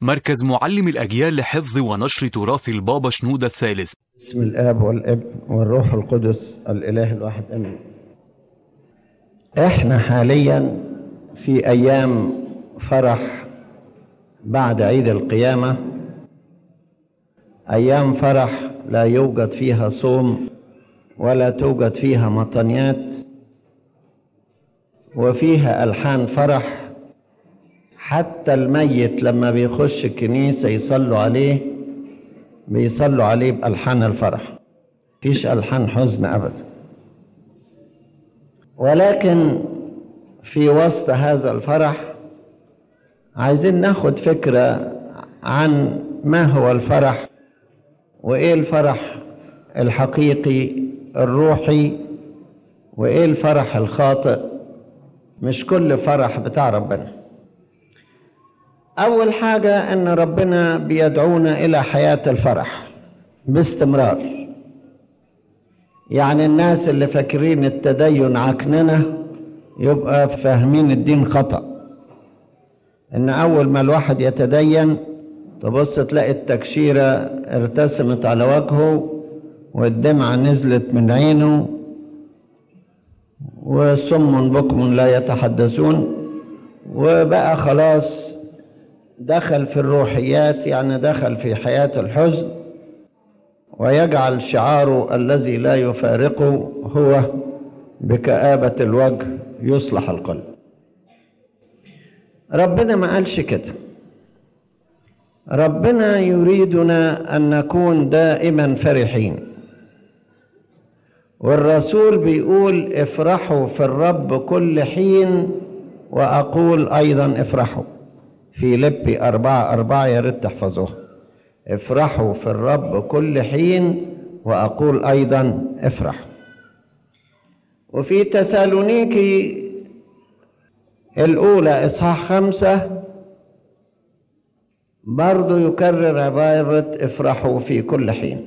مركز معلم الأجيال لحفظ ونشر تراث البابا شنودة الثالث بسم الاب والابن والروح القدس الاله الواحد امين احنا حاليا في ايام فرح بعد عيد القيامه ايام فرح لا يوجد فيها صوم ولا توجد فيها مطنيات وفيها الحان فرح حتى الميت لما بيخش الكنيسه يصلوا عليه بيصلوا عليه بألحان الفرح فيش ألحان حزن أبدا ولكن في وسط هذا الفرح عايزين ناخد فكرة عن ما هو الفرح وإيه الفرح الحقيقي الروحي وإيه الفرح الخاطئ مش كل فرح بتاع ربنا أول حاجة إن ربنا بيدعونا إلى حياة الفرح باستمرار يعني الناس اللي فاكرين التدين عكننة يبقى فاهمين الدين خطأ إن أول ما الواحد يتدين تبص تلاقي التكشيرة ارتسمت على وجهه والدمعة نزلت من عينه وصم بكم لا يتحدثون وبقى خلاص دخل في الروحيات يعني دخل في حياة الحزن ويجعل شعاره الذي لا يفارقه هو بكآبة الوجه يصلح القلب ربنا ما قالش كده ربنا يريدنا أن نكون دائما فرحين والرسول بيقول افرحوا في الرب كل حين وأقول أيضا افرحوا في لبي أربعة أربعة يا ريت تحفظوها افرحوا في الرب كل حين وأقول أيضا افرحوا وفي تسالونيكي الأولى إصحاح خمسة برضو يكرر عبارة افرحوا في كل حين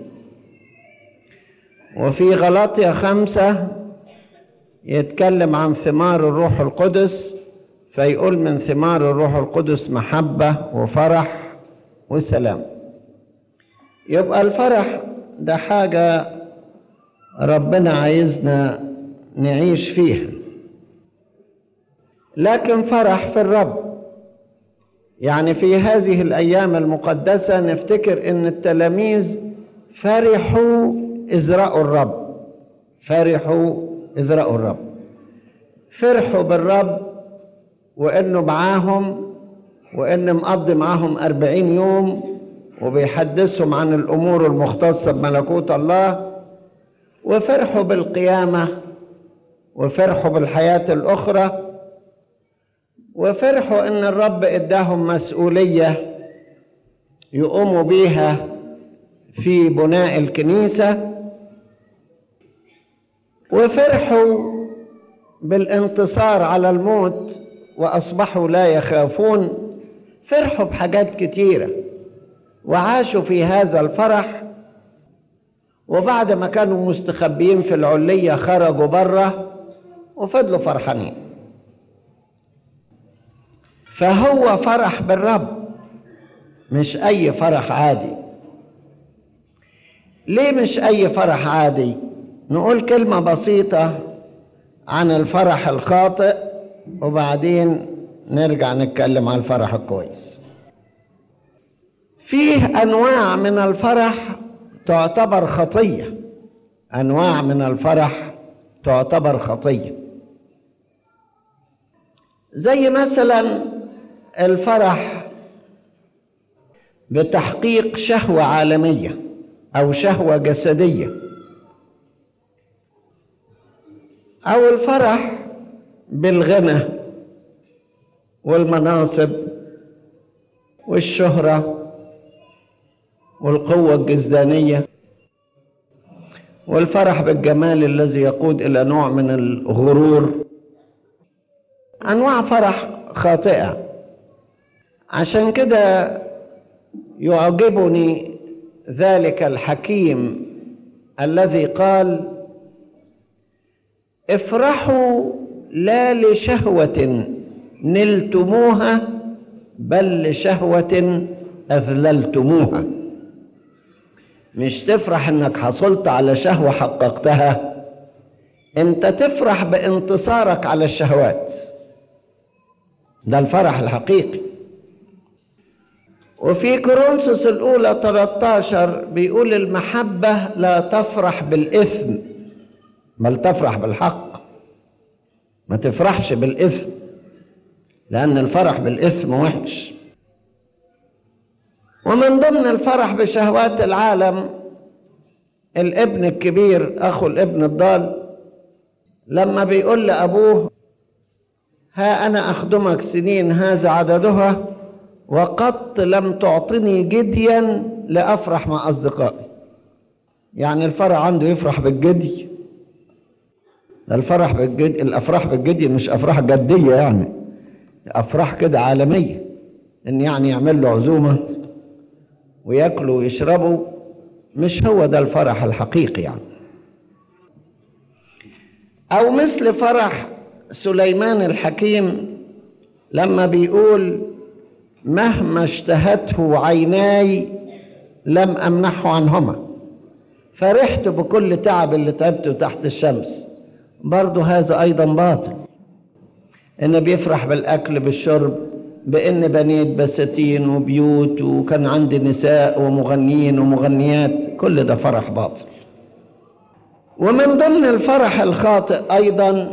وفي غلطية خمسة يتكلم عن ثمار الروح القدس فيقول من ثمار الروح القدس محبة وفرح وسلام يبقى الفرح ده حاجة ربنا عايزنا نعيش فيها لكن فرح في الرب يعني في هذه الأيام المقدسة نفتكر إن التلاميذ فرحوا إذ رأوا الرب فرحوا إذ رأوا الرب فرحوا بالرب وانه معاهم وان مقضي معاهم أربعين يوم وبيحدثهم عن الامور المختصه بملكوت الله وفرحوا بالقيامه وفرحوا بالحياه الاخرى وفرحوا ان الرب اداهم مسؤوليه يقوموا بيها في بناء الكنيسه وفرحوا بالانتصار على الموت واصبحوا لا يخافون فرحوا بحاجات كتيره وعاشوا في هذا الفرح وبعد ما كانوا مستخبيين في العليه خرجوا بره وفضلوا فرحانين فهو فرح بالرب مش اي فرح عادي ليه مش اي فرح عادي نقول كلمه بسيطه عن الفرح الخاطئ وبعدين نرجع نتكلم عن الفرح الكويس فيه انواع من الفرح تعتبر خطيه انواع من الفرح تعتبر خطيه زي مثلا الفرح بتحقيق شهوه عالميه او شهوه جسديه او الفرح بالغنى والمناصب والشهرة والقوة الجسدانية والفرح بالجمال الذي يقود إلى نوع من الغرور أنواع فرح خاطئة عشان كده يعجبني ذلك الحكيم الذي قال افرحوا لا لشهوة نلتموها بل لشهوة أذللتموها مش تفرح انك حصلت على شهوة حققتها انت تفرح بانتصارك على الشهوات ده الفرح الحقيقي وفي كورنثوس الأولى 13 بيقول المحبة لا تفرح بالإثم بل تفرح بالحق ما تفرحش بالإثم لأن الفرح بالإثم وحش ومن ضمن الفرح بشهوات العالم الابن الكبير أخو الابن الضال لما بيقول لأبوه ها أنا أخدمك سنين هذا عددها وقد لم تعطني جديا لأفرح مع أصدقائي يعني الفرح عنده يفرح بالجدي الفرح بالجدي الأفراح بالجدي مش أفراح جدية يعني أفراح كده عالمية إن يعني يعمل له عزومة وياكلوا ويشربوا مش هو ده الفرح الحقيقي يعني أو مثل فرح سليمان الحكيم لما بيقول مهما اشتهته عيناي لم امنحه عنهما فرحت بكل تعب اللي تعبته تحت الشمس برضه هذا ايضا باطل ان بيفرح بالاكل بالشرب بان بنيت بساتين وبيوت وكان عندي نساء ومغنيين ومغنيات كل ده فرح باطل ومن ضمن الفرح الخاطئ ايضا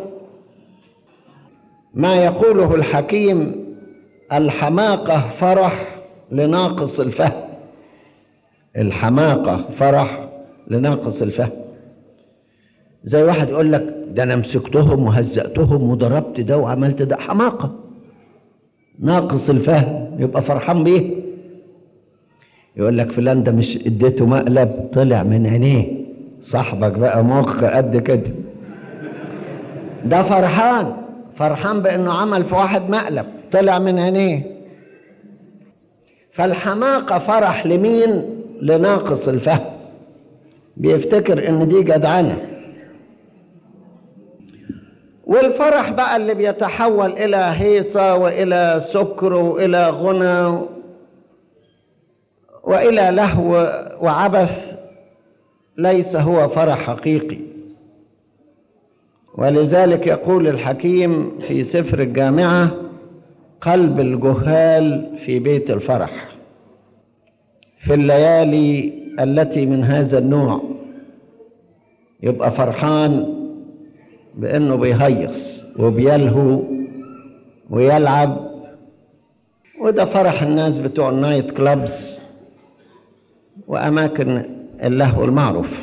ما يقوله الحكيم الحماقة فرح لناقص الفهم الحماقة فرح لناقص الفهم زي واحد يقول لك ده انا مسكتهم وهزأتهم وضربت ده وعملت ده حماقة ناقص الفهم يبقى فرحان بيه يقول لك فلان ده مش اديته مقلب طلع من عينيه صاحبك بقى مخ قد كده ده فرحان فرحان بانه عمل في واحد مقلب طلع من عينيه فالحماقة فرح لمين لناقص الفهم بيفتكر ان دي جدعنة والفرح بقى اللي بيتحول الى هيصة والى سكر والى غنى والى لهو وعبث ليس هو فرح حقيقي ولذلك يقول الحكيم في سفر الجامعه قلب الجهال في بيت الفرح في الليالي التي من هذا النوع يبقى فرحان بانه بيهيص وبيلهو ويلعب وده فرح الناس بتوع النايت كلابز واماكن اللهو المعروف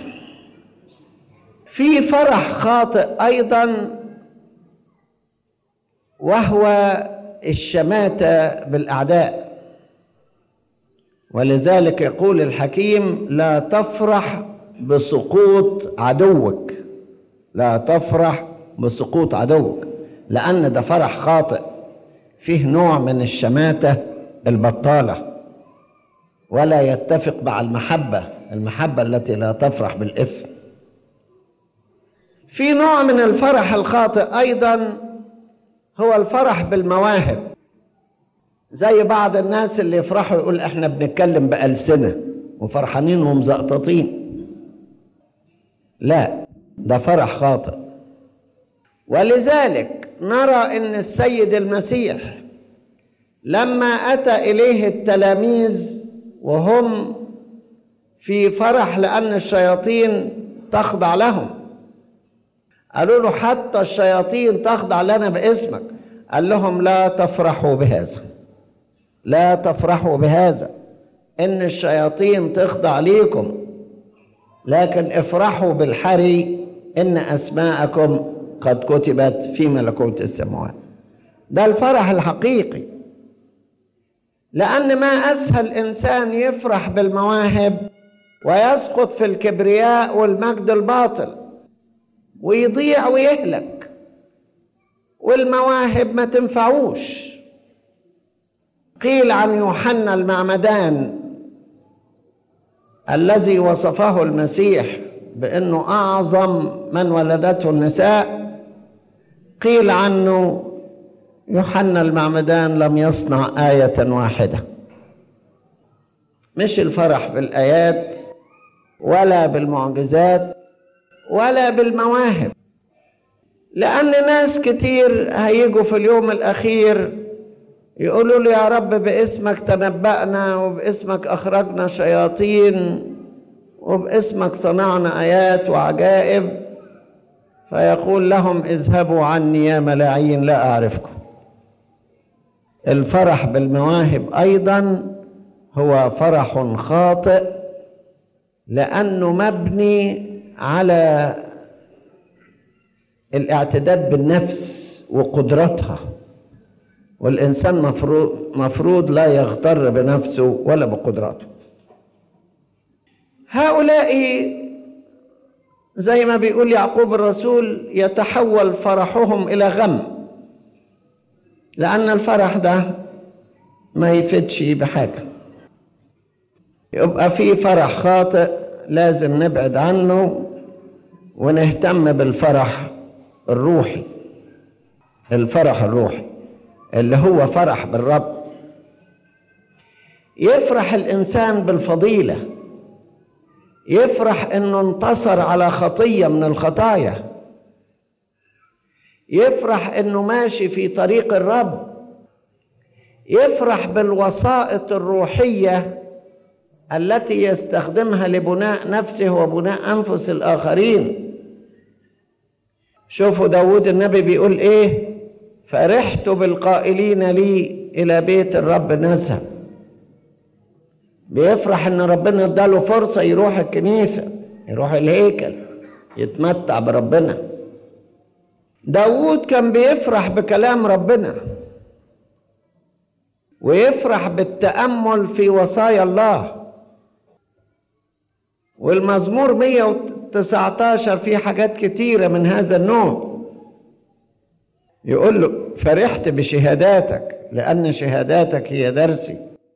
في فرح خاطئ ايضا وهو الشماتة بالأعداء ولذلك يقول الحكيم لا تفرح بسقوط عدوك لا تفرح بسقوط عدوك لأن ده فرح خاطئ فيه نوع من الشماتة البطالة ولا يتفق مع المحبة المحبة التي لا تفرح بالإثم في نوع من الفرح الخاطئ أيضا هو الفرح بالمواهب زي بعض الناس اللي يفرحوا يقول احنا بنتكلم بألسنة وفرحانين ومزقططين لا ده فرح خاطئ ولذلك نرى ان السيد المسيح لما اتى اليه التلاميذ وهم في فرح لان الشياطين تخضع لهم قالوا له حتى الشياطين تخضع لنا باسمك قال لهم لا تفرحوا بهذا لا تفرحوا بهذا ان الشياطين تخضع ليكم لكن افرحوا بالحري ان اسماءكم قد كتبت في ملكوت السماوات ده الفرح الحقيقي لان ما اسهل انسان يفرح بالمواهب ويسقط في الكبرياء والمجد الباطل ويضيع ويهلك والمواهب ما تنفعوش قيل عن يوحنا المعمدان الذي وصفه المسيح بانه اعظم من ولدته النساء قيل عنه يوحنا المعمدان لم يصنع ايه واحده مش الفرح بالايات ولا بالمعجزات ولا بالمواهب لان ناس كتير هيجوا في اليوم الاخير يقولوا له يا رب باسمك تنبأنا وباسمك اخرجنا شياطين وباسمك صنعنا ايات وعجائب فيقول لهم اذهبوا عني يا ملاعين لا اعرفكم الفرح بالمواهب ايضا هو فرح خاطئ لانه مبني على الاعتداد بالنفس وقدرتها والانسان مفروض مفروض لا يغتر بنفسه ولا بقدراته هؤلاء زي ما بيقول يعقوب الرسول يتحول فرحهم الى غم لان الفرح ده ما يفيدش بحاجه يبقى في فرح خاطئ لازم نبعد عنه ونهتم بالفرح الروحي الفرح الروحي اللي هو فرح بالرب يفرح الانسان بالفضيله يفرح انه انتصر على خطيه من الخطايا يفرح انه ماشي في طريق الرب يفرح بالوسائط الروحيه التي يستخدمها لبناء نفسه وبناء انفس الاخرين شوفوا داود النبي بيقول ايه فرحت بالقائلين لي الى بيت الرب نذهب بيفرح ان ربنا اداله فرصه يروح الكنيسه يروح الهيكل يتمتع بربنا داود كان بيفرح بكلام ربنا ويفرح بالتامل في وصايا الله والمزمور 119 فيه حاجات كتيره من هذا النوع يقول له فرحت بشهاداتك لان شهاداتك هي درسي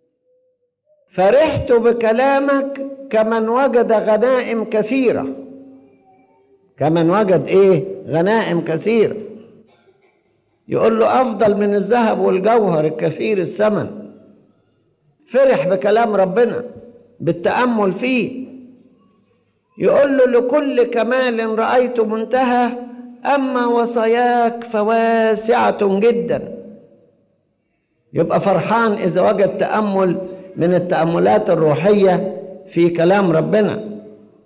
فرحت بكلامك كمن وجد غنائم كثيره كمن وجد ايه غنائم كثيره يقول له افضل من الذهب والجوهر الكثير الثمن فرح بكلام ربنا بالتامل فيه يقول له لكل كمال رايت منتهى اما وصاياك فواسعه جدا يبقى فرحان اذا وجد تامل من التاملات الروحيه في كلام ربنا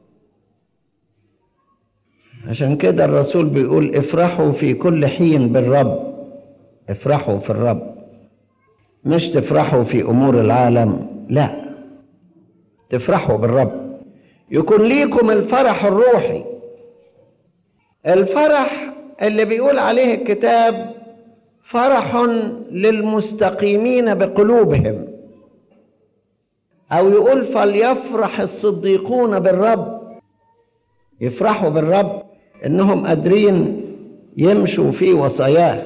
عشان كده الرسول بيقول افرحوا في كل حين بالرب افرحوا في الرب مش تفرحوا في امور العالم لا تفرحوا بالرب يكون ليكم الفرح الروحي الفرح اللي بيقول عليه الكتاب فرح للمستقيمين بقلوبهم او يقول فليفرح الصديقون بالرب يفرحوا بالرب انهم قادرين يمشوا في وصاياه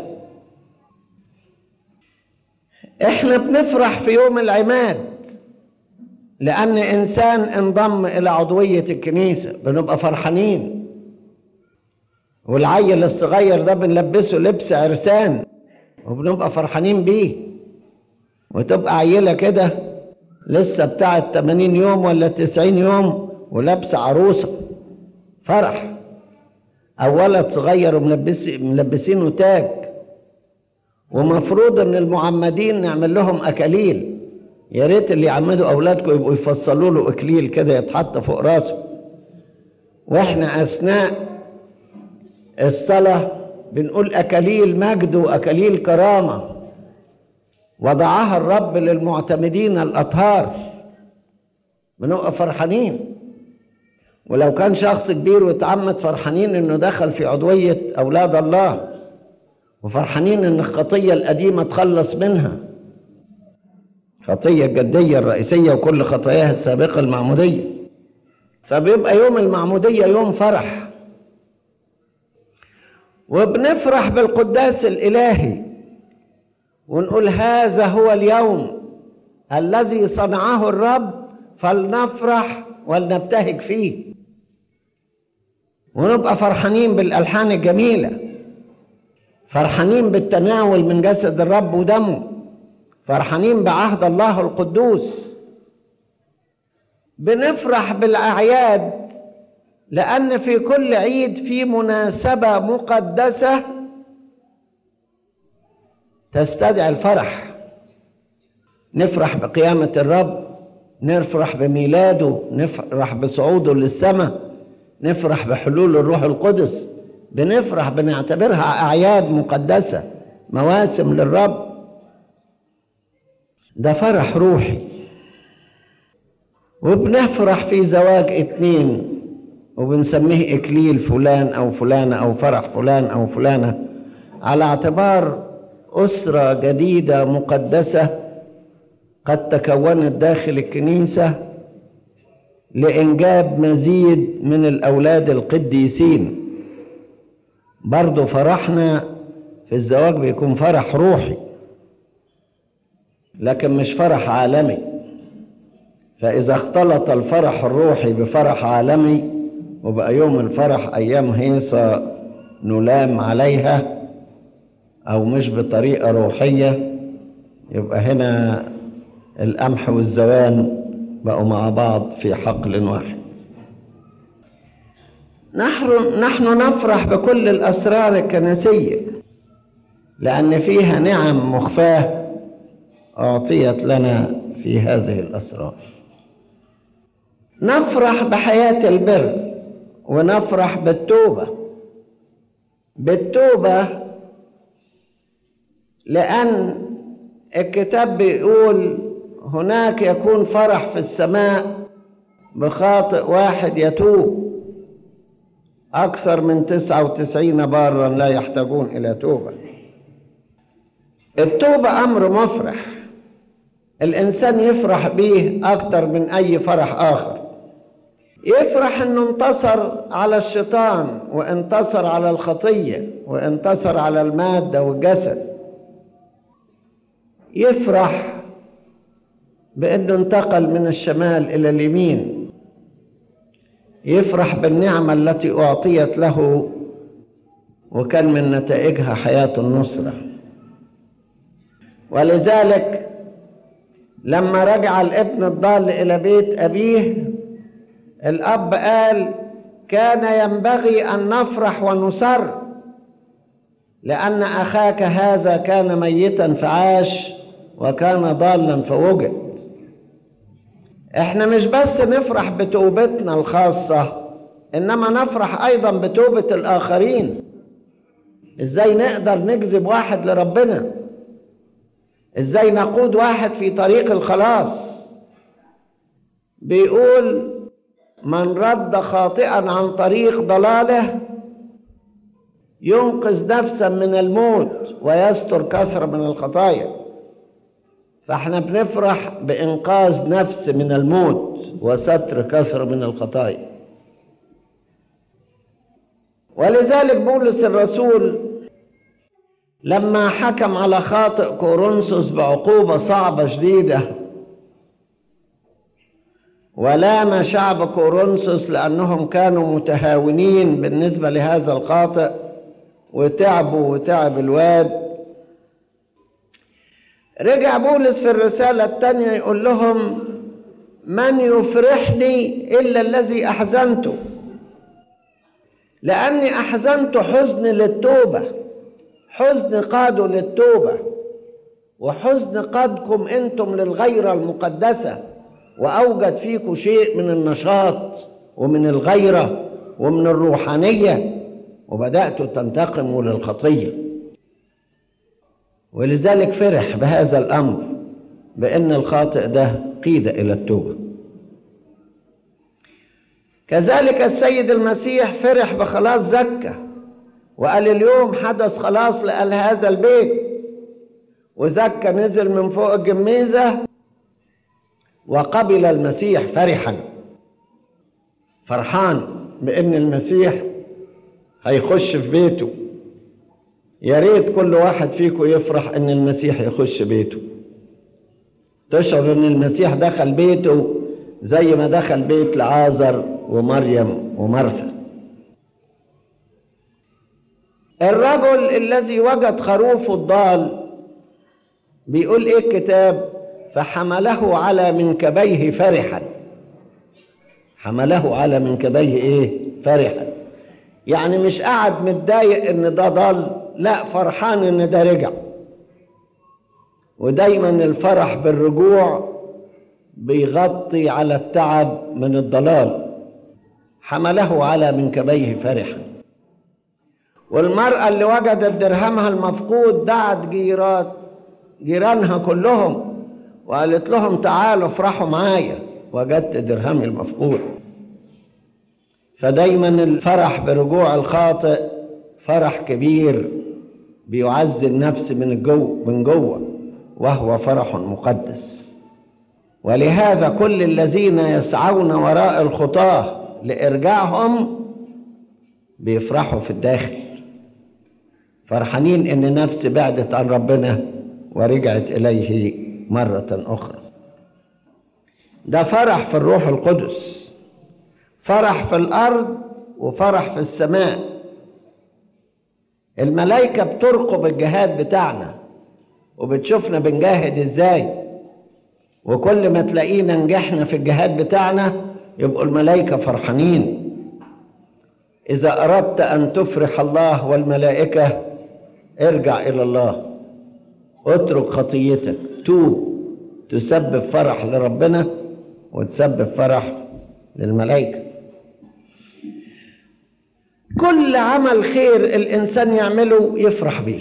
احنا بنفرح في يوم العماد لان انسان انضم الى عضويه الكنيسه بنبقى فرحانين والعيل الصغير ده بنلبسه لبس عرسان وبنبقى فرحانين بيه وتبقى عيله كده لسه بتاعت 80 يوم ولا 90 يوم ولابسه عروسه فرح او ولد صغير وملبس ملبسينه تاج ومفروض ان المعمدين نعمل لهم اكاليل يا ريت اللي يعمدوا اولادكم يبقوا يفصلوا له اكليل كده يتحط فوق راسه واحنا اثناء الصلاه بنقول اكاليل مجد واكاليل كرامه وضعها الرب للمعتمدين الاطهار بنبقى فرحانين ولو كان شخص كبير واتعمد فرحانين انه دخل في عضويه اولاد الله وفرحانين ان الخطيه القديمه تخلص منها خطيه الجديه الرئيسيه وكل خطاياها السابقه المعموديه فبيبقى يوم المعموديه يوم فرح وبنفرح بالقداس الالهي ونقول هذا هو اليوم الذي صنعه الرب فلنفرح ولنبتهج فيه ونبقى فرحانين بالالحان الجميله فرحانين بالتناول من جسد الرب ودمه فرحانين بعهد الله القدوس بنفرح بالاعياد لان في كل عيد في مناسبه مقدسه تستدعي الفرح نفرح بقيامه الرب نفرح بميلاده نفرح بصعوده للسماء نفرح بحلول الروح القدس بنفرح بنعتبرها اعياد مقدسه مواسم للرب ده فرح روحي وبنفرح في زواج اتنين وبنسميه اكليل فلان او فلانه او فرح فلان او فلانه على اعتبار اسره جديده مقدسه قد تكونت داخل الكنيسه لانجاب مزيد من الاولاد القديسين برضو فرحنا في الزواج بيكون فرح روحي لكن مش فرح عالمي فاذا اختلط الفرح الروحي بفرح عالمي وبقى يوم الفرح ايام هيصه نلام عليها او مش بطريقه روحيه يبقى هنا القمح والزوان بقوا مع بعض في حقل واحد نحن نحن نفرح بكل الاسرار الكنسيه لان فيها نعم مخفاه اعطيت لنا في هذه الاسرار نفرح بحياه البر ونفرح بالتوبه بالتوبه لان الكتاب بيقول هناك يكون فرح في السماء بخاطئ واحد يتوب أكثر من تسعة وتسعين بارا لا يحتاجون إلى توبة التوبة أمر مفرح الإنسان يفرح به أكثر من أي فرح آخر يفرح أنه انتصر على الشيطان وانتصر على الخطية وانتصر على المادة والجسد يفرح بأنه انتقل من الشمال إلى اليمين يفرح بالنعمة التي أعطيت له وكان من نتائجها حياة النصرة ولذلك لما رجع الابن الضال إلى بيت أبيه الأب قال كان ينبغي أن نفرح ونسر لأن أخاك هذا كان ميتا فعاش وكان ضالا فوجد احنا مش بس نفرح بتوبتنا الخاصة انما نفرح ايضا بتوبة الاخرين ازاي نقدر نجذب واحد لربنا ازاي نقود واحد في طريق الخلاص بيقول من رد خاطئا عن طريق ضلاله ينقذ نفسا من الموت ويستر كثرة من الخطايا فاحنا بنفرح بإنقاذ نفس من الموت وستر كثرة من الخطايا ولذلك بولس الرسول لما حكم على خاطئ كورنثوس بعقوبة صعبة شديدة ولام شعب كورنثوس لأنهم كانوا متهاونين بالنسبة لهذا الخاطئ وتعبوا وتعب الواد رجع بولس في الرسالة الثانية يقول لهم من يفرحني إلا الذي أحزنته لأني أحزنت حزن للتوبة حزن قادوا للتوبة وحزن قادكم أنتم للغيرة المقدسة وأوجد فيكم شيء من النشاط ومن الغيرة ومن الروحانية وبدأتوا تنتقموا للخطيه ولذلك فرح بهذا الامر بان الخاطئ ده قيد الى التوبه كذلك السيد المسيح فرح بخلاص زكا وقال اليوم حدث خلاص لأهل هذا البيت وزكا نزل من فوق الجميزة وقبل المسيح فرحا فرحان بأن المسيح هيخش في بيته يا ريت كل واحد فيكم يفرح ان المسيح يخش بيته تشعر ان المسيح دخل بيته زي ما دخل بيت لعازر ومريم ومرثا الرجل الذي وجد خروفه الضال بيقول ايه الكتاب فحمله على منكبيه فرحا حمله على منكبيه ايه فرحا يعني مش قاعد متضايق ان ده ضل لا فرحان ان ده رجع ودايما الفرح بالرجوع بيغطي على التعب من الضلال حمله على منكبيه فرحا والمرأة اللي وجدت درهمها المفقود دعت جيرات جيرانها كلهم وقالت لهم تعالوا افرحوا معايا وجدت درهمي المفقود فدايما الفرح برجوع الخاطئ فرح كبير بيعزي النفس من الجو من جوه وهو فرح مقدس ولهذا كل الذين يسعون وراء الخطاه لارجاعهم بيفرحوا في الداخل فرحانين ان نفس بعدت عن ربنا ورجعت اليه مره اخرى ده فرح في الروح القدس فرح في الارض وفرح في السماء الملائكه بترقب الجهاد بتاعنا وبتشوفنا بنجاهد ازاي وكل ما تلاقينا نجحنا في الجهاد بتاعنا يبقوا الملائكه فرحانين اذا اردت ان تفرح الله والملائكه ارجع الى الله اترك خطيتك توب تسبب فرح لربنا وتسبب فرح للملائكه كل عمل خير الانسان يعمله يفرح بيه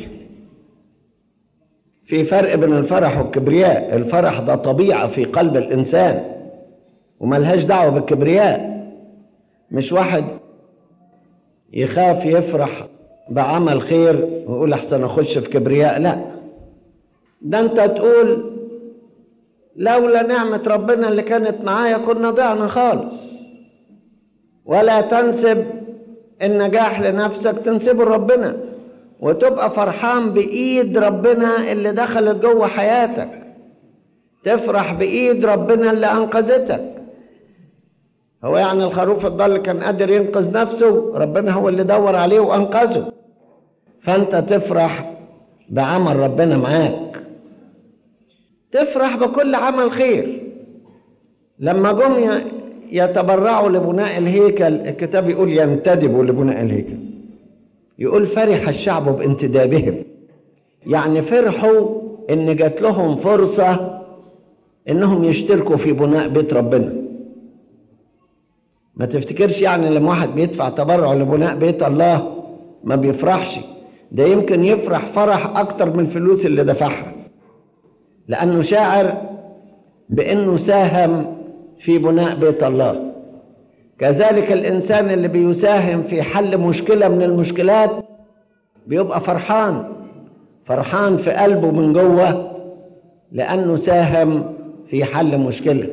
في فرق بين الفرح والكبرياء الفرح ده طبيعه في قلب الانسان وملهاش دعوه بالكبرياء مش واحد يخاف يفرح بعمل خير ويقول احسن اخش في كبرياء لا ده انت تقول لولا نعمة ربنا اللي كانت معايا كنا ضعنا خالص ولا تنسب النجاح لنفسك تنسبه لربنا وتبقى فرحان بإيد ربنا اللي دخلت جوه حياتك تفرح بإيد ربنا اللي أنقذتك هو يعني الخروف الضال كان قادر ينقذ نفسه ربنا هو اللي دور عليه وأنقذه فأنت تفرح بعمل ربنا معاك تفرح بكل عمل خير لما جم يتبرعوا لبناء الهيكل الكتاب يقول ينتدبوا لبناء الهيكل يقول فرح الشعب بانتدابهم يعني فرحوا ان جات لهم فرصة انهم يشتركوا في بناء بيت ربنا ما تفتكرش يعني لما واحد بيدفع تبرع لبناء بيت الله ما بيفرحش ده يمكن يفرح فرح اكتر من الفلوس اللي دفعها لانه شاعر بانه ساهم في بناء بيت الله كذلك الانسان اللي بيساهم في حل مشكله من المشكلات بيبقى فرحان فرحان في قلبه من جوه لانه ساهم في حل مشكله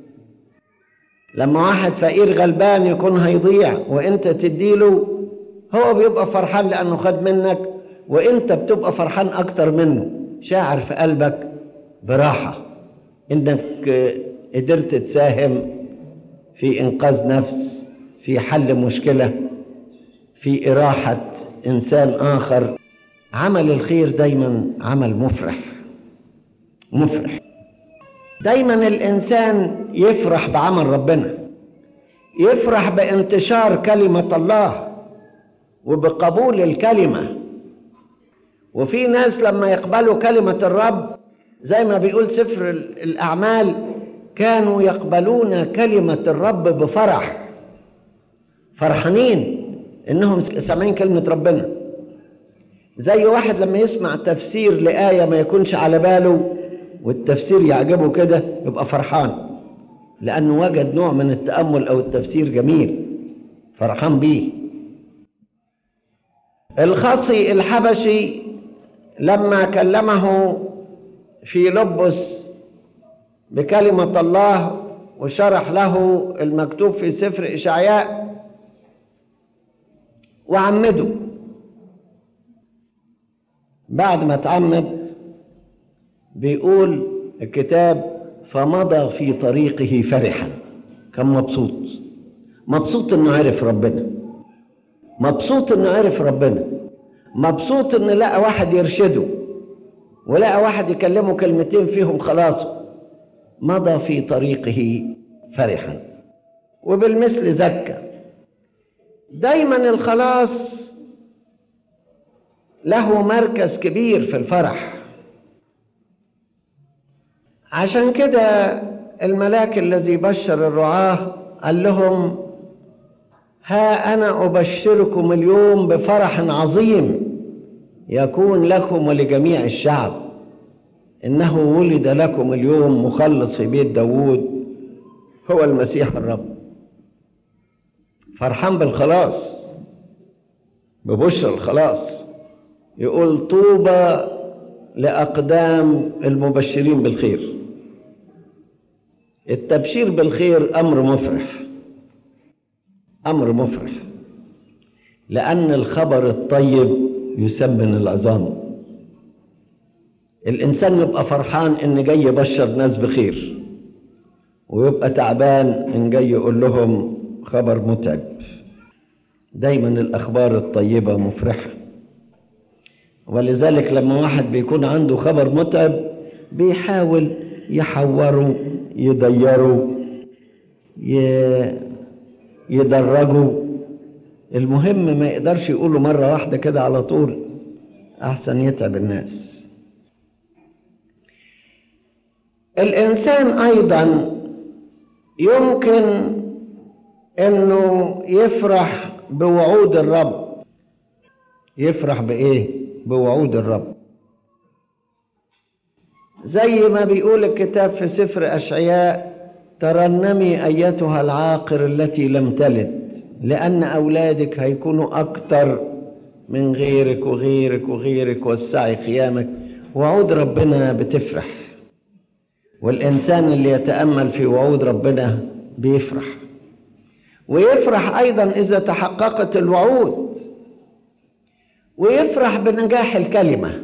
لما واحد فقير غلبان يكون هيضيع وانت تديله هو بيبقى فرحان لانه خد منك وانت بتبقى فرحان اكتر منه شاعر في قلبك براحه انك قدرت تساهم في انقاذ نفس في حل مشكله في اراحه انسان اخر عمل الخير دايما عمل مفرح مفرح دايما الانسان يفرح بعمل ربنا يفرح بانتشار كلمه الله وبقبول الكلمه وفي ناس لما يقبلوا كلمه الرب زي ما بيقول سفر الاعمال كانوا يقبلون كلمه الرب بفرح فرحانين انهم سامعين كلمه ربنا زي واحد لما يسمع تفسير لايه ما يكونش على باله والتفسير يعجبه كده يبقى فرحان لانه وجد نوع من التامل او التفسير جميل فرحان بيه الخصي الحبشي لما كلمه في لبس بكلمه الله وشرح له المكتوب في سفر اشعياء وعمده بعد ما اتعمد بيقول الكتاب فمضى في طريقه فرحا كان مبسوط مبسوط انه عرف ربنا مبسوط انه عرف ربنا مبسوط ان لقى واحد يرشده ولقى واحد يكلمه كلمتين فيهم خلاص مضى في طريقه فرحا وبالمثل زكى دايما الخلاص له مركز كبير في الفرح عشان كده الملاك الذي بشر الرعاه قال لهم ها انا ابشركم اليوم بفرح عظيم يكون لكم ولجميع الشعب انه ولد لكم اليوم مخلص في بيت داوود هو المسيح الرب فرحان بالخلاص ببشر الخلاص يقول طوبى لاقدام المبشرين بالخير التبشير بالخير امر مفرح امر مفرح لان الخبر الطيب يسمن العظام الانسان يبقى فرحان ان جاي يبشر ناس بخير ويبقى تعبان ان جاي يقول لهم خبر متعب دايما الاخبار الطيبه مفرحه ولذلك لما واحد بيكون عنده خبر متعب بيحاول يحوره يضيره يدرجه المهم ما يقدرش يقوله مرة واحدة كده على طول أحسن يتعب الناس الإنسان أيضا يمكن أنه يفرح بوعود الرب يفرح بإيه؟ بوعود الرب زي ما بيقول الكتاب في سفر أشعياء ترنمي أيتها العاقر التي لم تلد لأن أولادك هيكونوا أكتر من غيرك وغيرك وغيرك والسعي خيامك وعود ربنا بتفرح والإنسان اللي يتأمل في وعود ربنا بيفرح ويفرح أيضا إذا تحققت الوعود ويفرح بنجاح الكلمة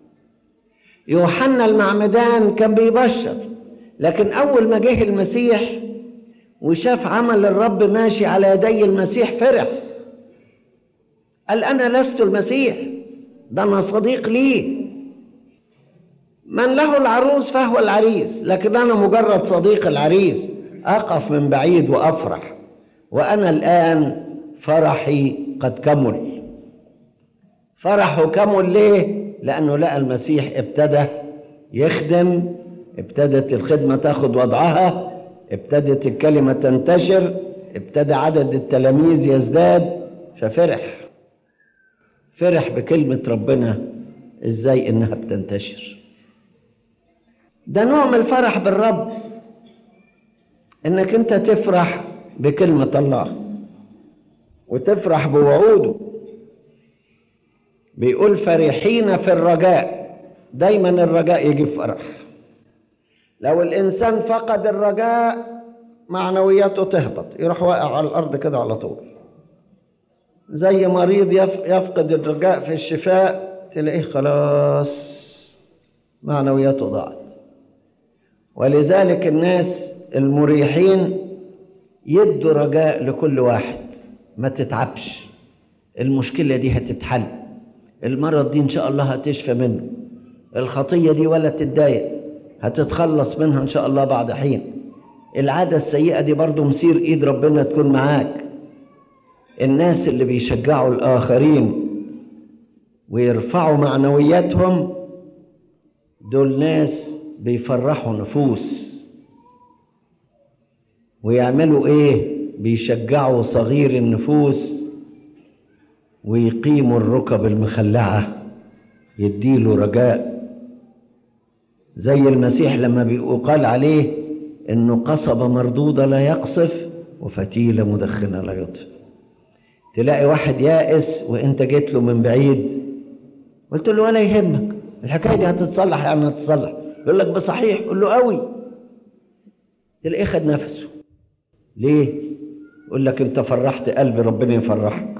يوحنا المعمدان كان بيبشر لكن أول ما جه المسيح وشاف عمل الرب ماشي على يدي المسيح فرح قال أنا لست المسيح ده أنا صديق ليه من له العروس فهو العريس لكن أنا مجرد صديق العريس أقف من بعيد وأفرح وأنا الآن فرحي قد كمل فرحه كمل ليه؟ لأنه لقى المسيح ابتدى يخدم ابتدت الخدمة تاخد وضعها ابتدت الكلمة تنتشر ابتدى عدد التلاميذ يزداد ففرح فرح بكلمة ربنا ازاي انها بتنتشر ده نوع من الفرح بالرب انك انت تفرح بكلمة الله وتفرح بوعوده بيقول فرحين في الرجاء دايما الرجاء يجيب فرح لو الانسان فقد الرجاء معنوياته تهبط يروح واقع على الارض كده على طول زي مريض يفقد الرجاء في الشفاء تلاقيه خلاص معنوياته ضاعت ولذلك الناس المريحين يدوا رجاء لكل واحد ما تتعبش المشكلة دي هتتحل المرض دي إن شاء الله هتشفى منه الخطية دي ولا تتضايق هتتخلص منها إن شاء الله بعد حين العادة السيئة دي برضو مسير إيد ربنا تكون معاك الناس اللي بيشجعوا الآخرين ويرفعوا معنوياتهم دول ناس بيفرحوا نفوس ويعملوا ايه بيشجعوا صغير النفوس ويقيموا الركب المخلعة يديله رجاء زي المسيح لما بيقال عليه انه قصبة مردودة لا يقصف وفتيلة مدخنة لا يطفئ تلاقي واحد يائس وانت جيت له من بعيد قلت له ولا يهمك الحكايه دي هتتصلح يعني هتتصلح يقول لك بصحيح قول له قوي تلاقيه خد نفسه ليه يقول لك انت فرحت قلبي ربنا يفرحك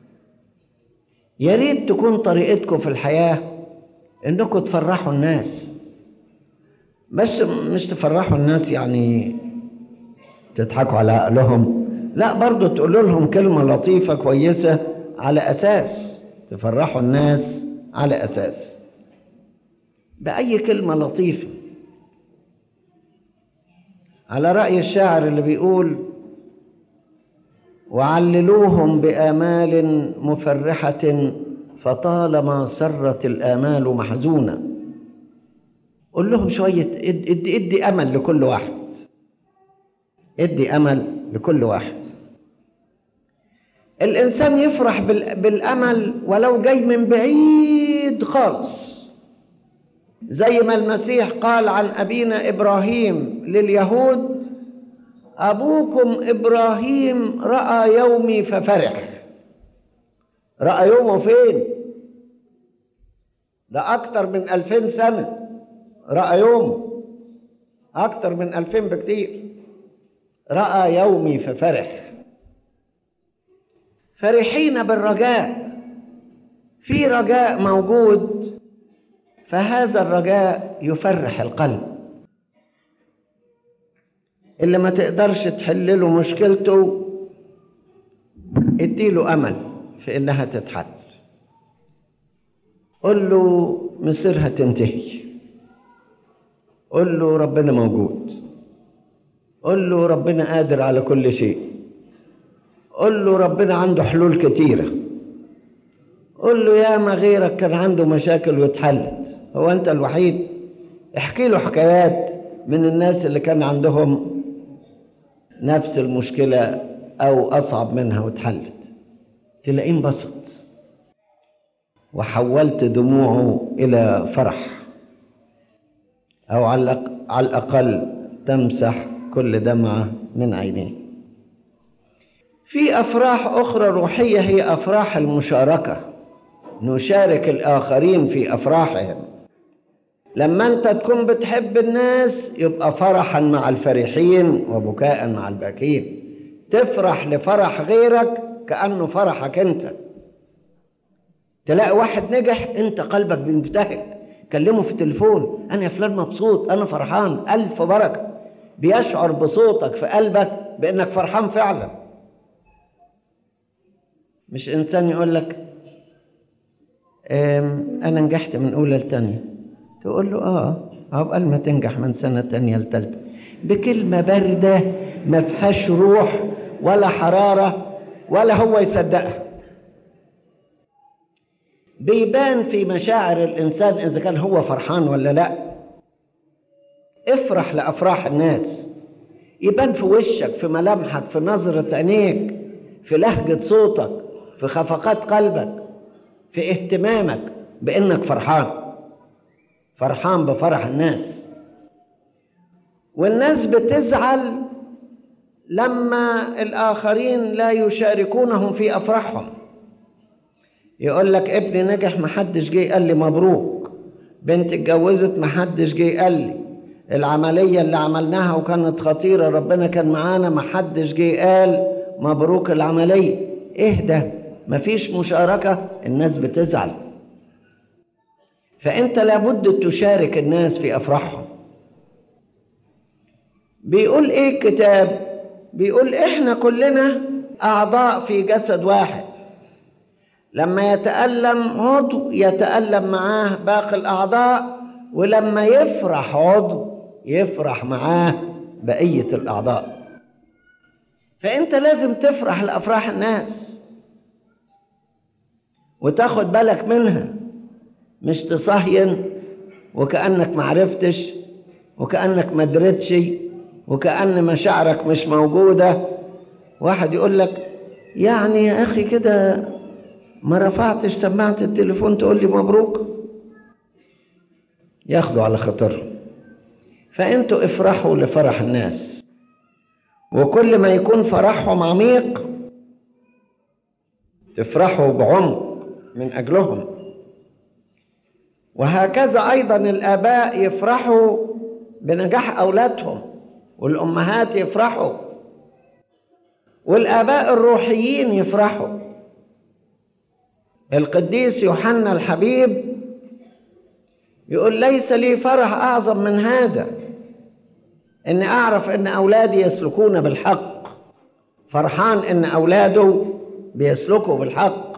يا ريت تكون طريقتكم في الحياه انكم تفرحوا الناس بس مش تفرحوا الناس يعني تضحكوا على عقلهم لا برضو تقولوا لهم كلمة لطيفة كويسة على أساس تفرحوا الناس على أساس بأي كلمة لطيفة على رأي الشاعر اللي بيقول وعللوهم بآمال مفرحة فطالما سرت الآمال محزونة قول لهم شوية ادي, ادي, ادي أمل لكل واحد ادي أمل لكل واحد الإنسان يفرح بالأمل ولو جاي من بعيد خالص زي ما المسيح قال عن أبينا إبراهيم لليهود أبوكم إبراهيم رأى يومي ففرح رأى يومه فين ده أكتر من ألفين سنة رأى يومه أكتر من ألفين بكتير رأى يومي ففرح فرحين بالرجاء في رجاء موجود فهذا الرجاء يفرح القلب اللي ما تقدرش تحل له مشكلته اديله امل في انها تتحل قل له مصيرها تنتهي قل له ربنا موجود قل له ربنا قادر على كل شيء قل له ربنا عنده حلول كتيرة قل له يا ما غيرك كان عنده مشاكل واتحلت هو انت الوحيد احكي له حكايات من الناس اللي كان عندهم نفس المشكلة أو أصعب منها واتحلت تلاقيه انبسط وحولت دموعه إلى فرح أو على الأقل تمسح كل دمعة من عينيه في أفراح أخرى روحية هي أفراح المشاركة نشارك الآخرين في أفراحهم لما أنت تكون بتحب الناس يبقى فرحا مع الفرحين وبكاء مع الباكين تفرح لفرح غيرك كأنه فرحك أنت تلاقي واحد نجح أنت قلبك بينبتهج كلمه في التليفون أنا يا فلان مبسوط أنا فرحان ألف بركة بيشعر بصوتك في قلبك بأنك فرحان فعلا مش إنسان يقول لك أنا نجحت من أولى لتانية تقول له آه عقبال ما تنجح من سنة تانية لتالتة بكلمة باردة ما فيهاش روح ولا حرارة ولا هو يصدقها بيبان في مشاعر الإنسان إذا كان هو فرحان ولا لا افرح لأفراح الناس يبان في وشك في ملامحك في نظرة عينيك في لهجة صوتك في خفقات قلبك في اهتمامك بانك فرحان فرحان بفرح الناس والناس بتزعل لما الاخرين لا يشاركونهم في افراحهم يقول لك ابني نجح محدش جه قال لي مبروك بنت اتجوزت محدش جه قال لي العمليه اللي عملناها وكانت خطيره ربنا كان معانا محدش جه قال مبروك العمليه ايه ده مفيش مشاركه الناس بتزعل فانت لابد تشارك الناس في افراحهم بيقول ايه الكتاب بيقول احنا كلنا اعضاء في جسد واحد لما يتالم عضو يتالم معاه باقي الاعضاء ولما يفرح عضو يفرح معاه بقيه الاعضاء فانت لازم تفرح لافراح الناس وتاخد بالك منها مش تصهين وكانك معرفتش وكانك ما درتش وكان مشاعرك مش موجوده واحد يقول لك يعني يا اخي كده ما رفعتش سماعه التليفون تقول لي مبروك ياخدوا على خاطرهم فانتوا افرحوا لفرح الناس وكل ما يكون فرحهم عميق تفرحوا بعمق من اجلهم وهكذا ايضا الاباء يفرحوا بنجاح اولادهم والامهات يفرحوا والاباء الروحيين يفرحوا القديس يوحنا الحبيب يقول ليس لي فرح اعظم من هذا اني اعرف ان اولادي يسلكون بالحق فرحان ان اولاده بيسلكوا بالحق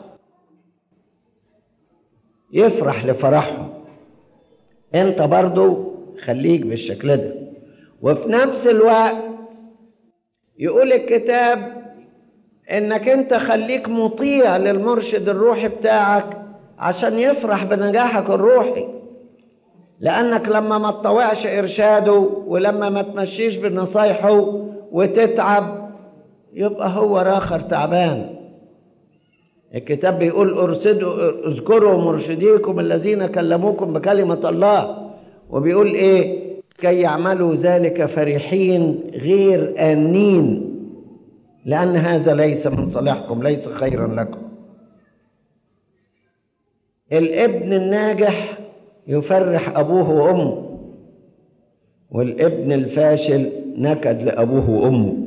يفرح لفرحهم انت برضو خليك بالشكل ده وفي نفس الوقت يقول الكتاب انك انت خليك مطيع للمرشد الروحي بتاعك عشان يفرح بنجاحك الروحي لانك لما ما تطوعش ارشاده ولما ما تمشيش بنصايحه وتتعب يبقى هو راخر تعبان الكتاب بيقول ارسدوا اذكروا مرشديكم الذين كلموكم بكلمة الله وبيقول ايه كي يعملوا ذلك فرحين غير آنين لأن هذا ليس من صالحكم ليس خيرا لكم الابن الناجح يفرح أبوه وأمه والابن الفاشل نكد لأبوه وأمه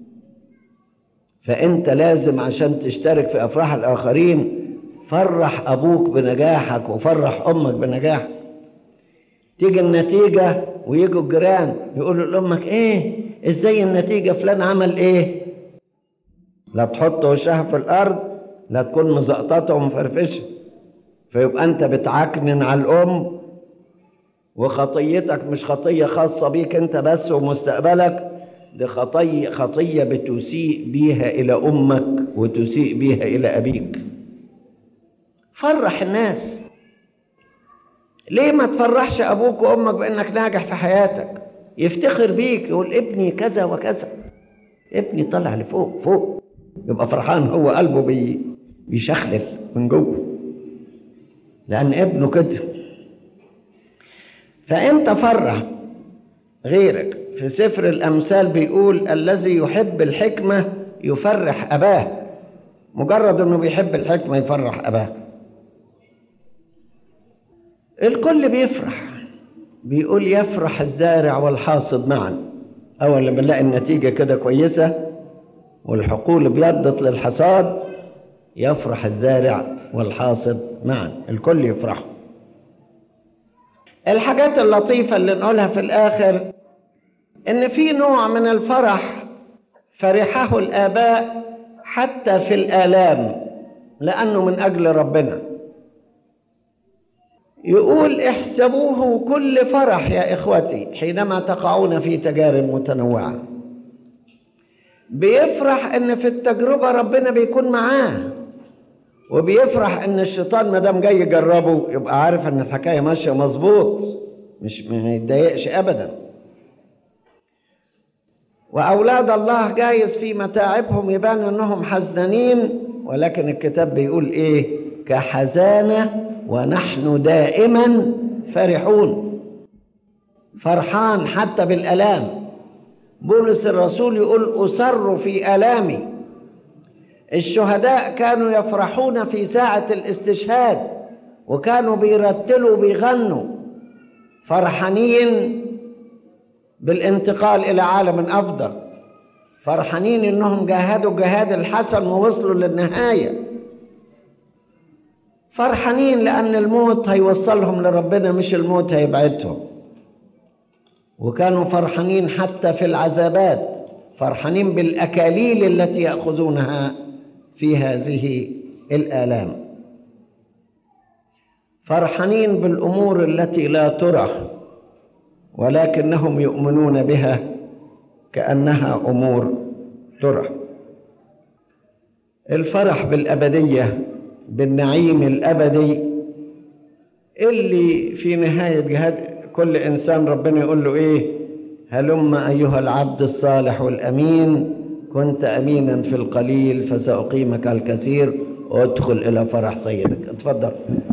فأنت لازم عشان تشترك في أفراح الآخرين فرح أبوك بنجاحك وفرح أمك بنجاحك تيجي النتيجة ويجوا الجيران يقولوا لأمك إيه إزاي النتيجة فلان عمل إيه لا تحط وشها في الأرض لا تكون مزقططة ومفرفشة فيبقى أنت بتعكنن على الأم وخطيتك مش خطية خاصة بيك أنت بس ومستقبلك دي خطية خطية بتسيء بيها إلى أمك وتسيء بيها إلى أبيك فرح الناس ليه ما تفرحش أبوك وأمك بأنك ناجح في حياتك يفتخر بيك يقول ابني كذا وكذا ابني طلع لفوق فوق يبقى فرحان هو قلبه بي بيشخلل من جوه لأن ابنه كده فأنت فرح غيرك في سفر الأمثال بيقول الذي يحب الحكمة يفرح أباه مجرد أنه بيحب الحكمة يفرح أباه الكل بيفرح بيقول يفرح الزارع والحاصد معا أول لما نلاقي النتيجة كده كويسة والحقول بيضت للحصاد يفرح الزارع والحاصد معا الكل يفرح الحاجات اللطيفة اللي نقولها في الآخر إن في نوع من الفرح فرحه الآباء حتى في الآلام لأنه من أجل ربنا يقول احسبوه كل فرح يا إخوتي حينما تقعون في تجارب متنوعة بيفرح ان في التجربة ربنا بيكون معاه وبيفرح ان الشيطان ما دام جاي يجربه يبقى عارف ان الحكاية ماشية مظبوط مش ما يتضايقش ابدا واولاد الله جايز في متاعبهم يبان انهم حزنانين ولكن الكتاب بيقول ايه كحزانة ونحن دائما فرحون فرحان حتى بالالام بولس الرسول يقول أسر في آلامي الشهداء كانوا يفرحون في ساعة الاستشهاد وكانوا بيرتلوا بيغنوا فرحانين بالانتقال إلى عالم أفضل فرحانين إنهم جاهدوا الجهاد الحسن ووصلوا للنهاية فرحانين لأن الموت هيوصلهم لربنا مش الموت هيبعدهم وكانوا فرحانين حتى في العذابات فرحانين بالاكاليل التي ياخذونها في هذه الالام فرحانين بالامور التي لا ترى ولكنهم يؤمنون بها كانها امور ترى الفرح بالابديه بالنعيم الابدي اللي في نهايه جهاد كل انسان ربنا يقول له ايه هلم ايها العبد الصالح والامين كنت امينا في القليل فساقيمك الكثير وادخل الى فرح سيدك اتفضل